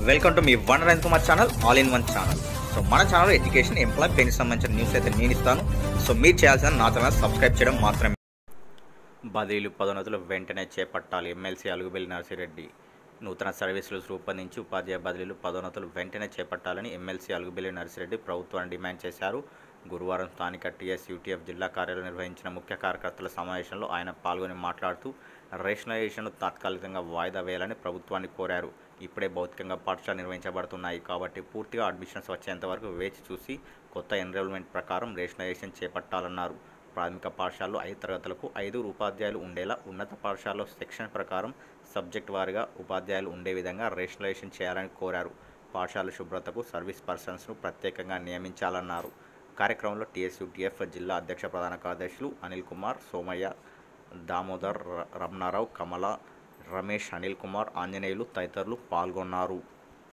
welcome to మీ వన్ రైన్ Kumar channel all in one channel so మన ఛానల్ ఎడ్యుకేషన్ ఎంప్లాయ్ పెన్కి సంబంధించిన న్యూస్ అయితే నేను ఇస్తాను సో మీరు చేయాల్సిన నా ఛానల్ సబ్స్క్రైబ్ చేయడం మాత్రమే బదిలీలు పదోన్నతులు వెంటనే చేపట్టాలి ఎమ్మెల్సీ అలుగుబెల్లి నర్సిరెడ్డి నూతన సర్వీసులు రూపొందించి ఉపాధ్యాయ బదిలీలు పదోన్నతులు వెంటనే చేపట్టాలని ఎమ్మెల్సీ అలుగుబెల్లి నర్సిరెడ్డి ప్రభుత్వాన్ని డిమాండ్ చేశారు గురువారం స్థానిక టీఎస్ యూటీఎఫ్ జిల్లా కార్యాలయం నిర్వహించిన ముఖ్య కార్యకర్తల సమావేశంలో ఆయన పాల్గొని మాట్లాడుతూ రేషనలైజేషన్ను తాత్కాలికంగా వాయిదా వేయాలని ప్రభుత్వాన్ని కోరారు ఇప్పుడే భౌతికంగా పాఠశాల నిర్వహించబడుతున్నాయి కాబట్టి పూర్తిగా అడ్మిషన్స్ వచ్చేంత వరకు వేచి చూసి కొత్త ఎన్రోల్మెంట్ ప్రకారం రేషనలైజేషన్ చేపట్టాలన్నారు ప్రాథమిక పాఠశాలలో ఐదు తరగతులకు ఐదుగురు ఉపాధ్యాయులు ఉండేలా ఉన్నత పాఠశాలలో సెక్షన్ ప్రకారం సబ్జెక్ట్ వారీగా ఉపాధ్యాయులు ఉండే విధంగా రేషనలైజేషన్ చేయాలని కోరారు పాఠశాల శుభ్రతకు సర్వీస్ పర్సన్స్ను ప్రత్యేకంగా నియమించాలన్నారు కార్యక్రమంలో టీఎస్యూటీఎఫ్ జిల్లా అధ్యక్ష ప్రధాన కార్యదర్శులు అనిల్ కుమార్ సోమయ్య దామోదర్ ర- రమణారావు కమల రమేష్ అనిల్ కుమార్ ఆంజనేయులు తదితరులు పాల్గొన్నారు